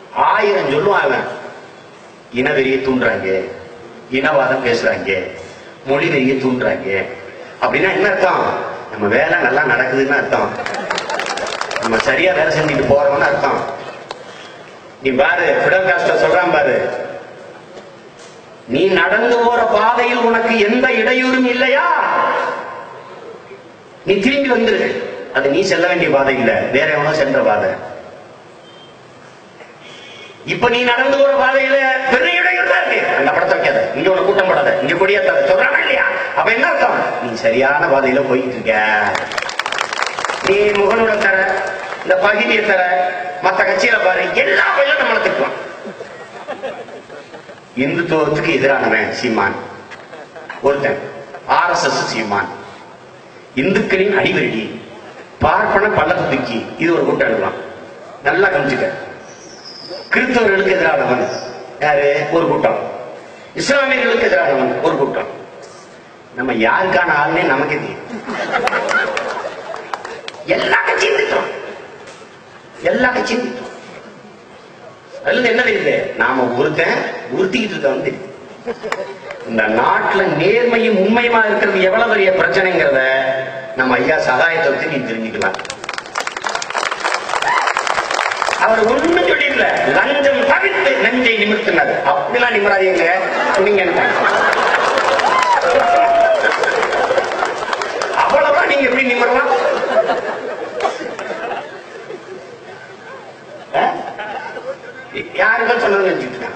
ஆயிரம் சொல்லுவான் அவன் இனவெறியை தூண்டுறாங்க இனவாதம் பேசுறாங்க மொழி வெறியை தூண்டுறாங்க அப்படின்னா என்ன அர்த்தம் நம்ம வேலை நல்லா நடக்குதுன்னு அர்த்தம் நம்ம சரியா வேலை செஞ்சுட்டு போறோம்னு அர்த்தம் நீ பாரு பிடல் காஸ்ட சொல்றான் பாரு நீ நடந்து போற பாதையில் உனக்கு எந்த இடையூறும் இல்லையா நீ திரும்பி வந்துரு அது நீ செல்ல வேண்டிய பாதை இல்ல வேற எவனோ சென்ற பாதை இப்ப நீ நடந்து போற பாதையில பெரிய இடையூறு தான் இருக்கு அந்த படத்தை வைக்காத இங்க ஒரு கூட்டம் போடாத இங்க கொடியேத்தாத சொல்றாங்க இல்லையா அப்ப என்ன அர்த்தம் நீ சரியான பாதையில போயிட்டு இருக்க நீ முகநூல தர இந்த பகுதியை தர மத்த கட்சியில பாரு எல்லா பயிலும் நம்மளை திட்டுவான் இந்துத்துவத்துக்கு எதிரானவன் சீமான் ஒருத்தன் ஆர்எஸ்எஸ் சீமான் இந்துக்களின் அடிவருடி பார்ப்பன பள்ளத்து தூக்கி இது ஒரு கூட்டம் எடுக்கலாம் நல்லா கவனிச்சுக்க கிறிஸ்தவர்களுக்கு எதிரானவன் யாரு ஒரு கூட்டம் இஸ்லாமியர்களுக்கு எதிரானவன் ஒரு கூட்டம் நம்ம யாருக்கான ஆளுனே நமக்கு தெரியும் எல்லா கட்சியும் திட்டம் எல்லா கட்சியும் திட்டம் அதுல இருந்து என்ன தெரியுது நாம ஒருத்தன் உறுத்திக்கிட்டு இருக்கவன் தெரியுது இந்த நாட்டுல நேர்மையும் உண்மையுமா இருக்கிறது எவ்வளவு பெரிய பிரச்சனைங்கிறத நம்ம ஐயா சகாயத்தை வச்சு நீ தெரிஞ்சுக்கலாம் அவர் ஒண்ணும் சொல்லிடல லஞ்சம் தவிர்த்து நெஞ்சை நிமிர்த்தினார் அப்படிலாம் நிமிராதீங்க நீங்க அவ்வளவுதான் நீங்க எப்படி நிமிரலாம் அஹ்? யாருக்கும் சொன்னது நினைச்சிட்டு இருக்காங்க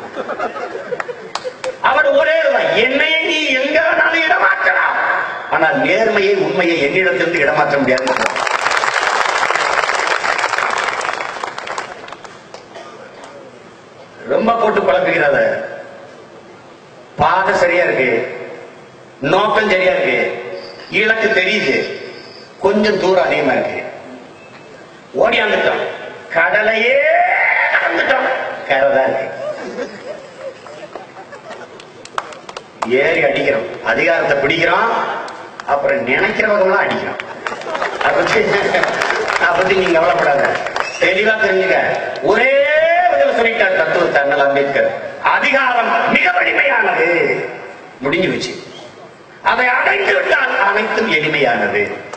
அவர் ஒரே இதுதான். என்னை நீ எங்க வேணாலும் இடமாற்றலாம் ஆனால் நேர்மையை உண்மையை என்னிடத்திலிருந்து இடமாற்ற முடியாது ரொம்ப போட்டு குழப்புகிறத பாதை சரியா இருக்கு நோக்கம் சரியா இருக்கு இலக்கு தெரியுது கொஞ்சம் தூரம் அதிகமா இருக்கு ஓடியாந்துட்டோம் கடலையே கடந்துட்டோம் கரை தான் இருக்கு ஏறி அடிக்கிறோம் அதிகாரத்தை பிடிக்கிறோம் அப்புறம் நினைக்கிறவங்களாம் அடிக்கிறோம் அதை பத்தி அதை பத்தி நீங்க கவலைப்படாத தெளிவா தெரிஞ்சுக்க ஒரே பதில் சொல்லிட்டார் தத்துவத்தை அண்ணல் அம்பேத்கர் அதிகாரம் மிக வலிமையானது முடிஞ்சு வச்சு அதை அடைந்து விட்டால் அனைத்தும் எளிமையானது